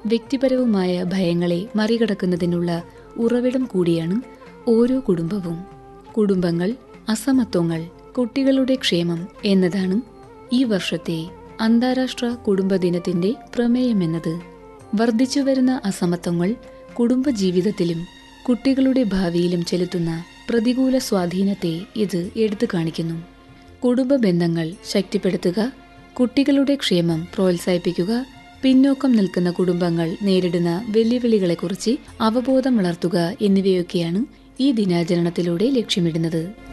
വ്യക്തിപരവുമായ ഭയങ്ങളെ മറികടക്കുന്നതിനുള്ള ഉറവിടം കൂടിയാണ് ഓരോ കുടുംബവും കുടുംബങ്ങൾ അസമത്വങ്ങൾ കുട്ടികളുടെ ക്ഷേമം എന്നതാണ് ഈ വർഷത്തെ അന്താരാഷ്ട്ര കുടുംബദിനത്തിന്റെ പ്രമേയമെന്നത് വർദ്ധിച്ചുവരുന്ന അസമത്വങ്ങൾ കുടുംബജീവിതത്തിലും കുട്ടികളുടെ ഭാവിയിലും ചെലുത്തുന്ന പ്രതികൂല സ്വാധീനത്തെ ഇത് എടുത്തു കാണിക്കുന്നു കുടുംബ ബന്ധങ്ങൾ ശക്തിപ്പെടുത്തുക കുട്ടികളുടെ ക്ഷേമം പ്രോത്സാഹിപ്പിക്കുക പിന്നോക്കം നിൽക്കുന്ന കുടുംബങ്ങൾ നേരിടുന്ന വെല്ലുവിളികളെക്കുറിച്ച് അവബോധം വളർത്തുക എന്നിവയൊക്കെയാണ് ഈ ദിനാചരണത്തിലൂടെ ലക്ഷ്യമിടുന്നത്